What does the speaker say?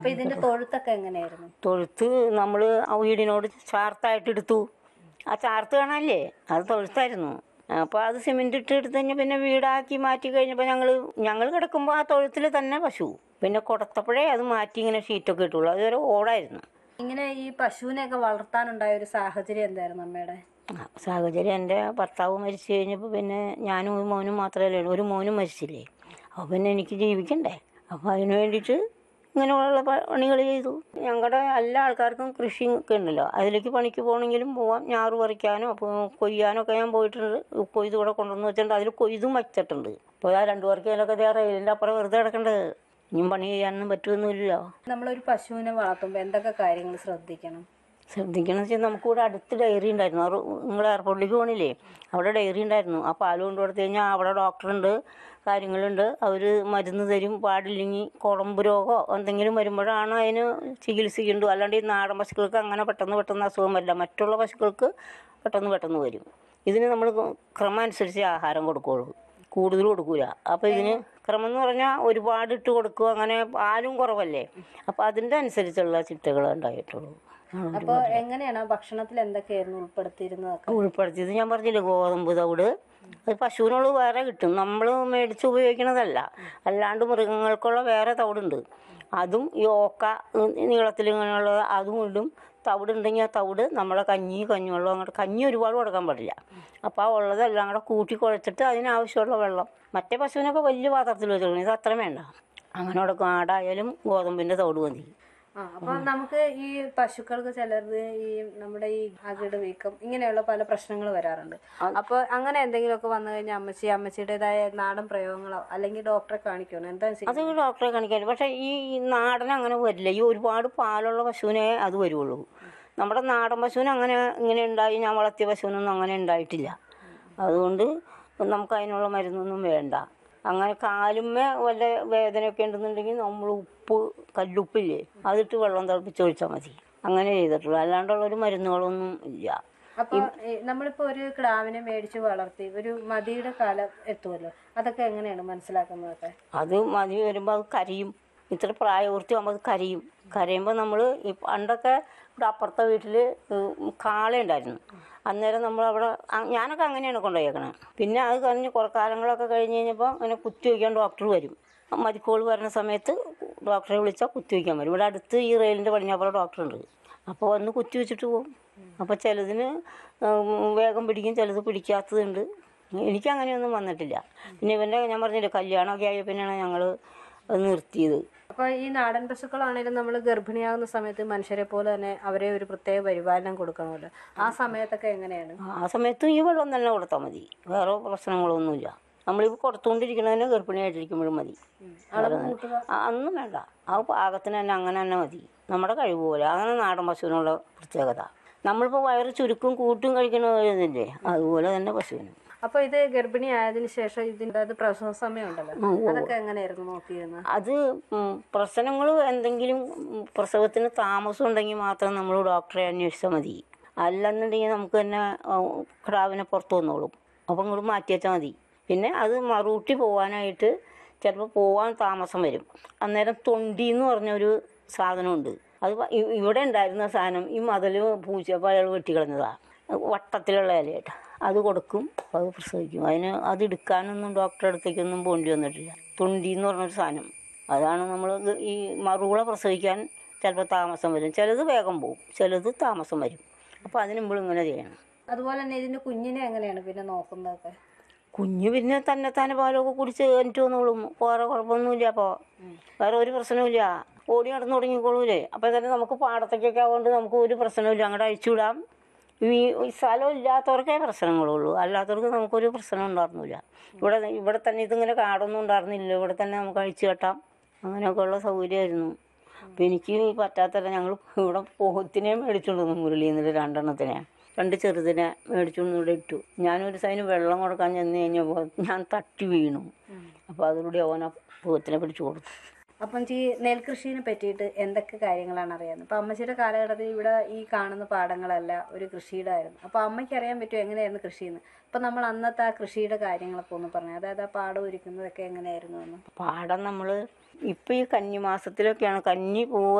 അപ്പൊ ഇതിന്റെ തൊഴുത്തൊക്കെ എങ്ങനെയായിരുന്നു തൊഴുത്ത് നമ്മൾ ആ വീടിനോട് ചാർത്തായിട്ട് എടുത്തു ആ ചാർത്ത് കാണാല്ലേ അത് തൊഴുത്തായിരുന്നു അപ്പോൾ അത് സിമെൻ്റ് ഇട്ട് എടുത്ത് കഴിഞ്ഞാൽ പിന്നെ വീടാക്കി മാറ്റി കഴിഞ്ഞപ്പോൾ ഞങ്ങൾ ഞങ്ങൾ കിടക്കുമ്പോൾ ആ തൊഴുത്തിൽ തന്നെ പശു പിന്നെ കൊടുത്തപ്പോഴേ അത് മാറ്റി ഇങ്ങനെ ഷീറ്റൊക്കെ ഇട്ടുള്ളൂ അതുവരെ ഓടായിരുന്നു ഇങ്ങനെ ഈ പശുവിനെയൊക്കെ വളർത്താനുണ്ടായ ഒരു സാഹചര്യം എന്തായിരുന്നു അമ്മയുടെ ആ, സാഹചര്യം എൻ്റെ ഭർത്താവ് മരിച്ചു കഴിഞ്ഞപ്പോൾ പിന്നെ ഞാനും ഒരു മോനും മാത്രമല്ലേ ഉള്ളൂ ഒരു മോനും മരിച്ചില്ലേ അപ്പോൾ പിന്നെ എനിക്ക് ജീവിക്കണ്ടേ അപ്പോൾ അതിന് വേണ്ടിയിട്ട് ഇങ്ങനെയുള്ള പണികൾ ചെയ്തു ഞങ്ങളുടെ എല്ലാ ആൾക്കാർക്കും കൃഷി ഒക്കെ ഉണ്ടല്ലോ അതിലേക്ക് പണിക്ക് പോകണമെങ്കിലും പോവാം ഞാറ് പറിക്കാനോ അപ്പോൾ കൊയ്യാനോ ഒക്കെ ഞാൻ പോയിട്ടുണ്ട് കൊയ്ത് കൂടെ കൊണ്ടുവന്ന് വെച്ചിട്ടുണ്ട് അതിൽ കൊയ്തും വച്ചിട്ടുണ്ട് അപ്പോൾ ആ രണ്ടു പേർക്കേലൊക്കെ ദേ റെയിലിൻ്റെ അപ്പുറം വെറുതെ കിടക്കേണ്ടത് ഇനിയും പണി ചെയ്യാനൊന്നും പറ്റുമൊന്നുമില്ലല്ലോ നമ്മളൊരു പശുവിനെ വളർത്തുമ്പോൾ എന്തൊക്കെ കാര്യങ്ങൾ ശ്രദ്ധിക്കണം ശ്രദ്ധിക്കണം വെച്ചാൽ നമുക്കിവിടെ അടുത്ത് ഡയറി ഉണ്ടായിരുന്നു അവർ നിങ്ങൾ എയർപോർട്ടിലേക്ക് പോകണില്ലേ അവിടെ ഡയറി ഉണ്ടായിരുന്നു ആ പാല് കൊണ്ട് കൊടുത്തു കഴിഞ്ഞാൽ അവിടെ ഡോക്ടറുണ്ട് കാര്യങ്ങളുണ്ട് അവർ മരുന്ന് തരും പാടില്ലെങ്കിൽ കുളമ്പ് രോഗമോ എന്തെങ്കിലും വരുമ്പോഴാണ് അതിന് ചികിത്സിക്കേണ്ടത് അല്ലാണ്ട് ഈ നാടൻ പശുക്കൾക്ക് അങ്ങനെ പെട്ടെന്ന് പെട്ടെന്ന് അസുഖം വരില്ല മറ്റുള്ള പശുക്കൾക്ക് പെട്ടെന്ന് പെട്ടെന്ന് വരും ഇതിന് നമ്മൾ ക്രമം അനുസരിച്ച് ആഹാരം കൊടുക്കുകയുള്ളൂ കൂടുതൽ കൊടുക്കൂല അപ്പോൾ ഇതിന് ക്രമം എന്ന് പറഞ്ഞാൽ ഒരുപാട് ഇട്ട് കൊടുക്കുക അങ്ങനെ പാലും കുറവല്ലേ അപ്പോൾ അതിൻ്റെ അനുസരിച്ചുള്ള ചിട്ടകൾ ഉണ്ടായിട്ടുള്ളൂ ആണ് അപ്പൊ എങ്ങനെയാണ് ആ ഭക്ഷണത്തിൽ എന്തൊക്കെയായിരുന്നു ഉൾപ്പെടുത്തിയിരുന്നതൊക്കെ ഉൾപ്പെടുത്തിയത് ഞാൻ പറഞ്ഞില്ലേ ഗോതമ്പ് തവിട് അത് പശുവിനുള്ളത് വേറെ കിട്ടും നമ്മൾ മേടിച്ച് ഉപയോഗിക്കണതല്ല അല്ലാണ്ട് മൃഗങ്ങൾക്കുള്ള വേറെ തവിടുണ്ട് അതും ഈ ഓക്ക നീളത്തിൽ ഇങ്ങനെയുള്ളത് അതും ഇടും തവിടുണ്ടെങ്കിൽ ആ തവിട് നമ്മളെ കഞ്ഞി കഞ്ഞിവെള്ളം അങ്ങോട്ട് കഞ്ഞി ഒരുപാട് കൊടുക്കാൻ പാടില്ല അപ്പോൾ ആ ഉള്ളതെല്ലാം കൂടെ കൂട്ടി കുഴച്ചിട്ട് അതിനാവശ്യമുള്ള വെള്ളം മറ്റേ പശുവിനൊക്കെ വലിയ പാത്രത്തിൽ വെച്ചിട്ടുണ്ട് ഇത് അത്ര വേണ്ട അങ്ങനെ കൊടുക്കും ആടായാലും ഗോതമ്പിൻ്റെ തവിട് മതി ആ അപ്പൊ നമുക്ക് ഈ പശുക്കൾക്ക് ചിലത് ഈ നമ്മുടെ ഈ അകിട് വീക്കം ഇങ്ങനെയുള്ള പല പ്രശ്നങ്ങൾ വരാറുണ്ട് അപ്പൊ അങ്ങനെ എന്തെങ്കിലുമൊക്കെ വന്നു കഴിഞ്ഞാൽ അമ്മച്ചി അമ്മച്ചിയുടേതായ നാടൻ പ്രയോഗങ്ങളോ അല്ലെങ്കിൽ ഡോക്ടറെ കാണിക്കണോ എന്താ അത് ഡോക്ടറെ കാണിക്കാൻ പക്ഷേ ഈ നാടൻ അങ്ങനെ വരില്ല ഈ ഒരുപാട് പാലുള്ള പശുവിനെ അത് വരുള്ളൂ നമ്മുടെ നാടൻ പശുവിന് അങ്ങനെ ഇങ്ങനെ ഉണ്ടായി ഞാൻ വളർത്തിയ പശുവിനൊന്നും അങ്ങനെ ഉണ്ടായിട്ടില്ല അതുകൊണ്ട് നമുക്ക് അതിനുള്ള മരുന്നൊന്നും വേണ്ട അങ്ങനെ കാലുമ്മേ വല്ല വേദനയൊക്കെ ഉണ്ടെന്നുണ്ടെങ്കിൽ നമ്മൾ ഉപ്പ് കല്ലുപ്പില്ലേ അതിട്ട് വെള്ളം തിളപ്പിച്ച് ഒഴിച്ചാൽ മതി അങ്ങനെ ചെയ്തിട്ടുള്ളൂ അല്ലാണ്ടുള്ളൊരു മരുന്നുകളൊന്നും ഇല്ല അപ്പൊ ഈ നമ്മളിപ്പോ ഒരു കിടാവിനെ മേടിച്ച് വളർത്തി ഒരു മതിയുടെ കാലം എത്തുമല്ലോ അതൊക്കെ എങ്ങനെയാണ് മനസ്സിലാക്കുന്നതൊക്കെ അത് മതി വരുമ്പോൾ അത് കരയും ഇത്ര പ്രായപൂർത്തി ആകുമ്പോൾ അത് കരയും കരയുമ്പോൾ നമ്മൾ ഈ പണ്ടൊക്കെ ഇവിടെ അപ്പുറത്തെ വീട്ടിൽ കാളയുണ്ടായിരുന്നു അന്നേരം നമ്മൾ അവിടെ അ- ഞാനൊക്കെ അങ്ങനെയാണ് കൊണ്ടുപോയേക്കണത് പിന്നെ അത് കഴിഞ്ഞ് കുറേ കാലങ്ങളൊക്കെ കഴിഞ്ഞ് കഴിഞ്ഞപ്പോൾ അങ്ങനെ കുത്തി വയ്ക്കാൻ ഡോക്ടർ വരും മരിക്കോൾ വരുന്ന സമയത്ത് ഡോക്ടറെ വിളിച്ചാൽ കുത്തി വയ്ക്കാൻ വരും ഇവിടെ അടുത്ത് ഈ റെയിലിൻ്റെ പടിഞ്ഞാപ്പുറം ഡോക്ടറുണ്ട് അപ്പോൾ വന്ന് കുത്തി വെച്ചിട്ട് പോകും അപ്പോൾ ചിലതിന് ഉം, വേഗം പിടിക്കും ചിലത് പിടിക്കാത്തതുണ്ട് എനിക്ക് അങ്ങനെയൊന്നും വന്നിട്ടില്ല പിന്നെ ഇവൻ്റെ ഞാൻ പറഞ്ഞില്ലേ കല്യാണമൊക്കെ ആയ പിന്നെയാണ് ഞങ്ങൾ അത് നിർത്തിയത് അപ്പൊ ഈ നാടൻ പശുക്കളാണെങ്കിലും നമ്മൾ ഗർഭിണിയാകുന്ന സമയത്ത് മനുഷ്യരെ പോലെ തന്നെ അവരെ ഒരു പ്രത്യേക പരിപാലനം കൊടുക്കണമല്ലോ ആ സമയത്തൊക്കെ എങ്ങനെയാണ് ആ സമയത്തും ഈ വെള്ളം തന്നെ കൊടുത്താൽ മതി വേറെ പ്രശ്നങ്ങളൊന്നുമില്ല നമ്മളിപ്പോൾ കൊടുത്തുകൊണ്ടിരിക്കുന്നതിന് ഗർഭിണിയായിട്ടിരിക്കുമ്പോഴും മതി അളവ് കൂട്ടുക ആ, ഒന്നും വേണ്ട ആ പാകത്തിന് തന്നെ അങ്ങനെ തന്നെ മതി നമ്മുടെ കഴിവ് പോലെ അങ്ങനെ നാടൻ പശുവിനുള്ള പ്രത്യേകത നമ്മളിപ്പോൾ വയറ് ചുരുക്കും കൂട്ടും കഴിക്കണതില്ലേ അതുപോലെ തന്നെ പശുവിനും അപ്പൊ ഇത് ഗർഭിണി ആയതിനു ശേഷം ഇതിന്റെ അത് പ്രസവ സമയം ഉണ്ടല്ലോ അതൊക്കെ എങ്ങനെയായിരുന്നു നോക്കിയിരുന്നത് അത് പ്രശ്നങ്ങൾ എന്തെങ്കിലും ഉം, പ്രസവത്തിന് താമസം ഉണ്ടെങ്കിൽ മാത്രം നമ്മൾ ഡോക്ടറെ അന്വേഷിച്ചാൽ മതി അല്ലെന്നുണ്ടെങ്കിൽ നമുക്ക് തന്നെ ആ, കിടാവിനെ പുറത്ത് വന്നോളും അപ്പം ഇങ്ങോട്ട് മാറ്റി വെച്ചാൽ മതി പിന്നെ അത് മറൂട്ടി പോകാനായിട്ട് ചിലപ്പോൾ പോകാൻ താമസം വരും അന്നേരം തൊണ്ടി എന്ന് പറഞ്ഞൊരു സാധനമുണ്ട് അത് പ- ഇ- ഇവിടെ ഉണ്ടായിരുന്ന സാധനം ഈ മതിൽ പൂച്ചപ്പോൾ അയാൾ വെട്ടിക്കളഞ്ഞതാണ് വട്ടത്തിലുള്ള ഇലയായിട്ട് അത് കൊടുക്കും അത് പ്രസവിക്കും അതിന് അത് എടുക്കാനൊന്നും ഡോക്ടറെ അടുത്തേക്കൊന്നും പോണ്ടി വന്നിട്ടില്ല തൊണ്ടി എന്ന് പറഞ്ഞൊരു സാധനം അതാണ് നമ്മൾ ഈ മറുകുള പ്രസവിക്കാൻ ചിലപ്പോൾ താമസം വരും ചിലത് വേഗം പോവും ചിലത് താമസം വരും അപ്പോൾ അതിന് നമ്മൾ ഇങ്ങനെ ചെയ്യണം അതുപോലെ തന്നെ ഇതിന്റെ കുഞ്ഞിനെ എങ്ങനെയാണ് പിന്നെ നോക്കുന്നതൊക്കെ കുഞ്ഞ് പിന്നെ തന്നെത്താനെ പാലൊക്കെ കുടിച്ച് എനിക്ക് വന്നോളും വേറെ കുഴപ്പമൊന്നുമില്ല അപ്പോൾ വേറെ ഒരു പ്രശ്നവുമില്ല ഓടി നടന്നു തുടങ്ങിക്കോളൂലേ അപ്പോൾ തന്നെ നമുക്ക് പാടത്തേക്കൊക്കെ ആവുകൊണ്ട് നമുക്ക് ഒരു പ്രശ്നമില്ല അങ്ങോട്ട് അഴിച്ചുവിടാം ഈ ഈ സ്ഥലം ഇല്ലാത്തവർക്കേ പ്രശ്നങ്ങളുള്ളൂ അല്ലാത്തവർക്ക് നമുക്കൊരു പ്രശ്നം ഉണ്ടായിരുന്നില്ല ഇവിടെ ഇവിടെ തന്നെ ഇതിങ്ങനെ കാടൊന്നും ഉണ്ടായിരുന്നില്ല ഇവിടെ തന്നെ നമുക്ക് അഴിച്ചു കെട്ടാം അങ്ങനെയൊക്കെയുള്ള സൗകര്യമായിരുന്നു അപ്പം എനിക്ക് പറ്റാത്തല്ല ഞങ്ങൾ ഇവിടെ പോത്തിനെ മേടിച്ചുകൊണ്ട് വന്നു മുരളിയിൽ നിന്ന് രണ്ടെണ്ണത്തിനെ രണ്ട് ചെറുതിനെ മേടിച്ചുകൊണ്ട് ഇവിടെ ഇട്ടു ഞാനൊരു സൈന് വെള്ളം കൊടുക്കാൻ ചെന്ന് കഴിഞ്ഞപ്പോൾ ഞാൻ തട്ടി വീണു അപ്പോൾ അതിലൂടെ അവൻ ആ പോത്തിനെ പിടിച്ചു കൊടുത്തു അപ്പം ഈ നെൽകൃഷിനെ പറ്റിയിട്ട് എന്തൊക്കെ കാര്യങ്ങളാണ് അറിയാവുന്നത് അപ്പം അമ്മച്ചിയുടെ കാലഘട്ടത്തിൽ ഇവിടെ ഈ കാണുന്ന പാടങ്ങളല്ല ഒരു കൃഷിയുടെ ആയിരുന്നു അപ്പോൾ അമ്മയ്ക്ക് അറിയാൻ പറ്റുമോ എങ്ങനെയായിരുന്നു കൃഷിയെന്ന് അപ്പം നമ്മൾ അന്നത്തെ ആ കൃഷിയുടെ കാര്യങ്ങളൊക്കെ ഒന്ന് പറഞ്ഞു അതായത് ആ പാടം ഒരുക്കുന്നതൊക്കെ എങ്ങനെയായിരുന്നു എന്ന് പാടം നമ്മൾ ഇപ്പം ഈ കന്നിമാസത്തിലൊക്കെയാണ് കന്നി പൂവ്